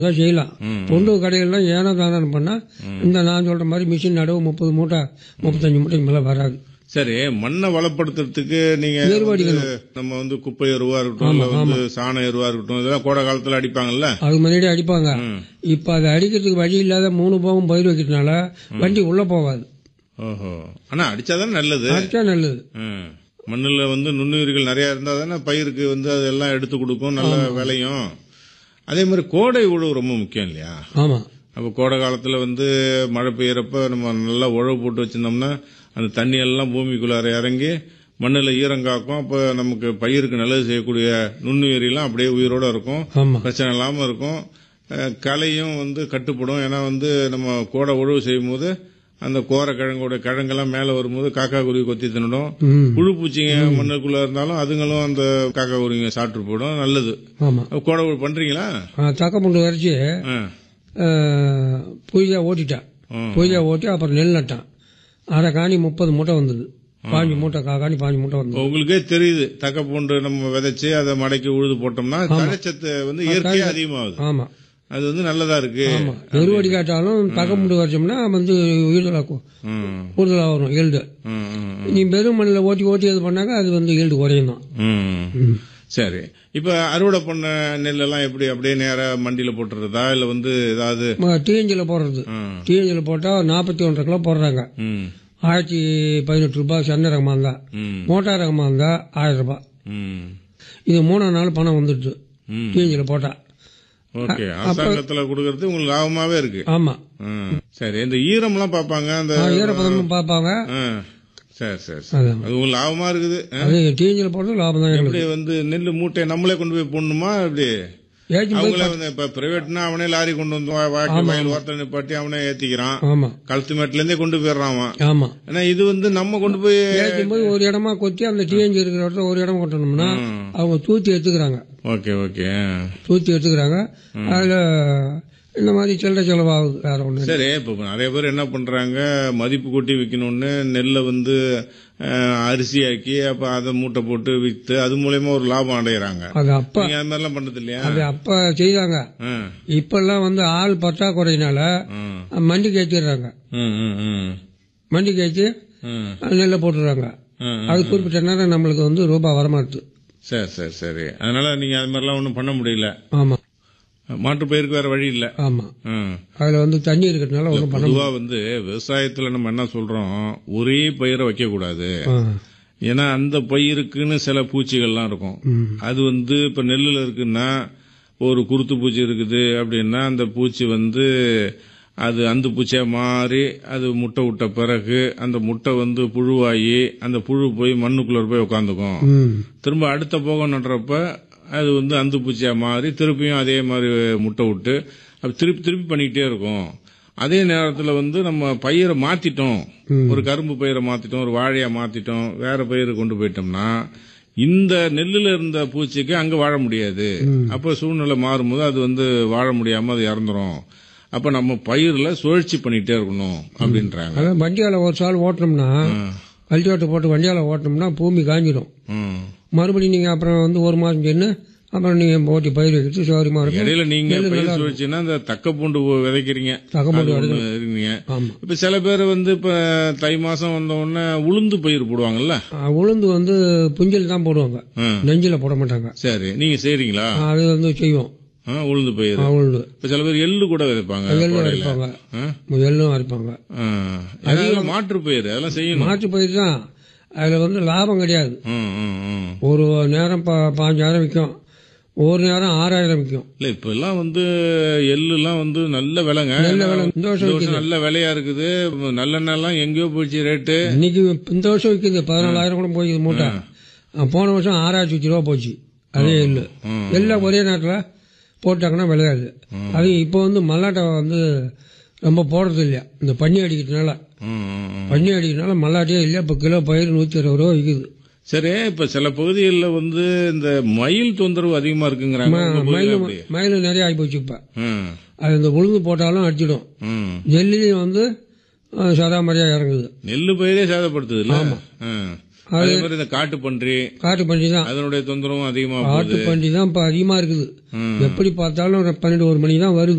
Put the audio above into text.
அதான் செய்யலாம் ம். தொண்டு கடைகள்லாம் ஏனோ தானோ பண்ணா இந்த நான் சொல்ற மாதிரி மிஷின் நடவு முப்பது மூட்டை முப்பத்தஞ்சு மூட்டைக்கு மேல வராது சரி மண்ணை வளப்படுத்துறதுக்கு நீங்க ஏர்வாடிக்கணும். வந்து நம்ம வந்து குப்பை எருவா இருக்கட்டும் இல்ல வந்து சாண எருவா இருக்கட்டும் இதெல்லாம் கோடை காலத்துல அடிப்பாங்கல்ல அதுக்கு முன்னாடி அடிப்பாங்க இப்ப அதை அடிக்கிறதுக்கு வழி இல்லாத மூணு போகம் பயிர் வைக்கிறதுனால வண்டி உள்ள போகாது ஓஹோ ஆனா அடிச்சாதான் நல்லது அடிச்சா நல்லது ம். மண்ணுல வந்து நுண்ணுயிர்கள் நிறைய இருந்தா தானே பயிருக்கு வந்து அதெல்லாம் எடுத்து கொடுக்கும் நல்ல விளையும் அதே மாதிரி கோடை உழவு ரொம்ப முக்கியம் இல்லையா ஆமா அப்போ கோடை காலத்துல வந்து மழை பெய்யறப்ப நம்ம நல்லா உழவு போட்டு வச்சிருந்தோம்னா அந்த தண்ணி எல்லாம் பூமிக்குள்ளார இறங்கி மண்ணில் ஈரங்காக்கும் அப்போ நமக்கு பயிருக்கு நல்லது செய்யக்கூடிய நுண்ணுயிரிலாம் அப்படியே உயிரோட இருக்கும் ஆமா பிரச்சனை இல்லாமல் இருக்கும் அஹ், களையும் வந்து கட்டுப்படும் ஏன்னா வந்து நம்ம கோடை உழவு செய்யும் போது அந்த கோர கிழங்கோட கிழங்கெல்லாம் மேலே வரும்போது காக்கா குருவி கொத்தி தின்னுடும் ம் புழு பூச்சிங்க மண்ணுக்குள்ள இருந்தாலும் அதுங்களும் அந்த காக்கா குருவிங்க சாப்பிட்டு போயிடும் நல்லது ஆமா அப்ப கோடை உழவு பண்றீங்களா ஆ, தக்கப்பூண்டு வரைச்சி ஆ. பூஜா ஓட்டிட்டான் ம். பூஜா ஓட்டி அப்புறம் நெல் நட்டான் அரை காணி முப்பது மூட்டை வந்தது பாஞ்சு மூட்டை கா காணி பாஞ்சு மூட்டை வந்தது உங்களுக்கே தெரியுது தக்க பூண்டு நம்ம விதைச்சு அதை மடக்கி உழுது போட்டோம்னா தழைச்சத்து வந்து இயற்கையா அதிகமாகுது ஆமா அது வந்து நல்லதா இருக்கு ஆமா எருவடி காட்டாலும் தக்கப்பூண்டு வரைச்சோம்னா வந்து ஈல்டலா ம், கூடுதலா வரும் ஈல்டு ம், ம், நீ வெறும் மண்ணில் ஓட்டி ஓட்டி இது பண்ணாக்க அது வந்து ஈல்டு குறையும் தான் ம். சரி இப்ப அறுவடை பண்ண நெல் எல்லாம் எப்படி அப்படியே நேரா மண்டியில போட்டுறதா இல்ல வந்து ஏதாவது டிஎன்ஜியில் போடுறது ம், டிஎன்ஜியில் போட்டால் நாற்பத்தி ஒன்றரை கிலோ போடுறாங்க ம், ஆயிரத்தி பதினெட்டு ரூபாய் சென்ன ரகமாக இருந்தா ம், மோட்டார் ரகமாக இருந்தா ஆயிரம் ரூபாய் ம், இது மூணு நாள் பணம் வந்துடுது ம். டிஎன்ஜியில் போட்டா ஓகே அரசாங்கத்துல கொடுக்கறது உங்களுக்கு லாபமாவே இருக்கு ஆமா ம். சரி இந்த ஈரம்லாம் பார்ப்பாங்க அந்த ஈரப்பதமும் பார்ப்பாங்க ஆ. சரி சரி சரி அதான். அது உங்களுக்கு லாபமா இருக்குது ஆ? அது டிஎன்ஜியில் போடுறது லாபம் தான் எங்களுக்கு இப்படி வந்து நெல் மூட்டையை நம்மளே கொண்டு போய் போடணுமா இப்படி ஏற்றி போய் அவங்களே வந்து இப்ப பிரைவேட்னா அவனே லாரி கொண்டு வந்து வா- வாக்கி வயல் ஓரத்தில் நிப்பாட்டி அவனே ஏத்திக்கிறான் ஆமா கழுத்து மேட்ல இருந்தே கொண்டு போயிடுறான் அவன். ஆமா ஆனா இது வந்து நம்ம கொண்டு போய் ஏற்றும் போது ஒரு இடமா கொத்தி அந்த டிஎன்ஜி இருக்கிற இடத்துல ஒரு இடம் கொட்டணும்னா அவங்க தூத்தி எடுத்துக்கிறாங்க ஓகே ஓகே தூத்தி எடுத்துக்கிறாங்க அதுல இந்த மாதிரி சில்லறை செலவாகுது வேற ஒண்ணு சரி இப்ப நிறைய பேர் என்ன பண்றாங்க மதிப்பு கூட்டி விக்கணும்னு நெல்லை வந்து அஹ், அரிசியாக்கி அப்ப அதை மூட்டை போட்டு வித்து அது மூலயமா ஒரு லாபம் அடையறாங்க அது அப்ப நீங்க அது மாதிரிலாம் பண்றது இல்லையா அது அப்ப செய்தாங்க ம், இப்பெல்லாம் வந்து ஆள் பற்றாக்குறையினால ம், மண்டிக்கு ஏற்றிடுறாங்க ம், ம், ம், மண்டிக்கு ஏற்றி ம், நெல்லை போட்டுடுறாங்க ம். அது குறிப்பிட்ட நேரம் நம்மளுக்கு வந்து ரூபாய் வரமாட்டுது சரி சரி சரி அதனால நீங்க அது மாதிரிலாம் ஒன்றும் பண்ண முடியல ஆமா மாற்று பயிருக்கு வேற வழி இல்ல ஆமா ம். அதுல வந்து தண்ணி இருக்கிறதுனால ஒன்றும் பண்ண பொதுவா வந்து விவசாயத்துல நம்ம என்ன சொல்றோம் ஒரே பயிரை வைக்க கூடாது ஆ. ஏன்னா அந்த பயிருக்குன்னு சில பூச்சிகள்லாம் இருக்கும் ம். அது வந்து இப்ப நெல்லுல இருக்குன்னா ஒரு குருத்து பூச்சி இருக்குது அப்படின்னா அந்த பூச்சி வந்து அது அந்த பூச்சியா மாறி அது முட்டை விட்ட பிறகு அந்த முட்டை வந்து புழுவாகி அந்த புழு போய் மண்ணுக்குள்ள போய் உட்காந்துக்கும் ம். திரும்ப அடுத்த போகம் நடுறப்ப அது வந்து அந்து பூச்சியா மாறி திருப்பியும் அதே மாதிரி முட்டை விட்டு அப்படி திருப்பி திருப்பி பண்ணிக்கிட்டே இருக்கும் அதே நேரத்தில் வந்து நம்ம பயிரை மாத்திட்டோம் ஒரு கரும்பு பயிரை மாத்திட்டோம் ஒரு வாழையா மாத்திட்டோம் வேற பயிரை கொண்டு போயிட்டோம்னா இந்த நெல்லுல இருந்த பூச்சிக்கு அங்க வாழ முடியாது அப்ப சூழ்நிலை மாறும்போது அது வந்து வாழ முடியாம அது இறந்துரும் அப்ப நம்ம பயிர்ல சுழற்சி பண்ணிட்டே இருக்கணும் அப்படின்றாங்க அதான் வண்டியால ஒரு சால் ஓட்டணும்னா கல்டிவேட்டர் போட்டு வண்டியால ஓட்டணும்னா பூமி காஞ்சிடும் ம். மறுபடியும் நீங்க அப்புறம் வந்து ஒரு மாசம் சென்று அப்புறம் நீங்க ஓட்டி பயிர் வைக்கிறது சௌகரியமா இருக்கும் இடையில நீங்க பயிர் சுழற்சின்னா இந்த தக்க பூண்டு விதைக்கிறீங்க தக்கப்பூண்டு அது ஒண்ணு இருக்கீங்க ஆமா இப்ப சில பேர் வந்து இப்ப தை மாசம் வந்த உடனே உளுந்து பயிர் போடுவாங்கல்ல ஆ, உளுந்து வந்து புஞ்சல் தான் போடுவாங்க ம். நெஞ்சில போட மாட்டாங்க சரி நீங்க செய்றீங்களா ஆ, அது வந்து செய்வோம் ஆ, உளுந்து பயிர் ஆ, உளுந்து இப்ப சில பேர் எள்ளு கூட விதைப்பாங்க எள்ளும் கோடையில. அரைப்பாங்க ஆ? எள்ளும் அரைப்பாங்க ஆ. அதெல்லாம் மாற்று பயிர் அதெல்லாம் செய்யணும் மாற்று பயிர் தான் அதுல வந்து லாபம் கிடையாது ம், ம், ம். ஒரு நேரம் பா- பாஞ்சாயிரம் விற்கும் ஒரு நேரம் ஆறாயிரம் விற்கும் இல்ல இப்ப எல்லாம் வந்து எள்ளு எல்லாம் வந்து நல்ல விலைங்க நல்ல விலை. இந்த வருஷம் இந்த வருஷம் நல்ல விலையா இருக்குது நல்லெண்ணெய் எல்லாம் எங்கேயோ போயிடுச்சு ரேட்டு இன்னைக்கு இந்த வருஷம் விற்கிது பதினாலாயிரம் கூட போய்க்குது மூட்டை ஆ, போன வருஷம் ஆறாயிரத்தி வச்சு ரூபா போச்சு அதே எள்ளு ம். எல்லாம் ஒரே நேரத்தில் போட்டாங்கன்னா விளையாது அது இப்போ வந்து மல்லாட்டை வந்து ரொம்ப போடுறது இல்லையா இந்த பன்னி அடிக்கிறதுனால ம், ம், ம். பன்னி அடிக்கிறதுனால மல்லாட்டியே இல்லையா இப்போ கிலோ பயிர் நூற்றி இருபது ரூபா விற்குது சரி இப்ப சில பகுதிகளில் வந்து இந்த மயில் தொந்தரவு அதிகமா இருக்குங்கிறாங்க உங்க பகுதியில மயில் எப்படி? மயில் நிறைய ஆகி போச்சு இப்போ ம், அது இந்த உளுந்து போட்டாலும் அடிச்சிடும் ம். ஜெல்லிலையும் வந்து சதாமரியாக இறங்குது நெல்லு பயிரே சேதப்படுத்துது இல்ல அதே மாதிரி இந்த காட்டு பன்றி காட்டு பன்றி தான் அதனுடைய தொந்தரவும் அதிகமா போகுது காட்டு பன்றி தான் இப்போ அதிகமாக இருக்குது ம். எப்படி பார்த்தாலும் ஒரு பன்னெண்டு ஒரு மணி தான் வருது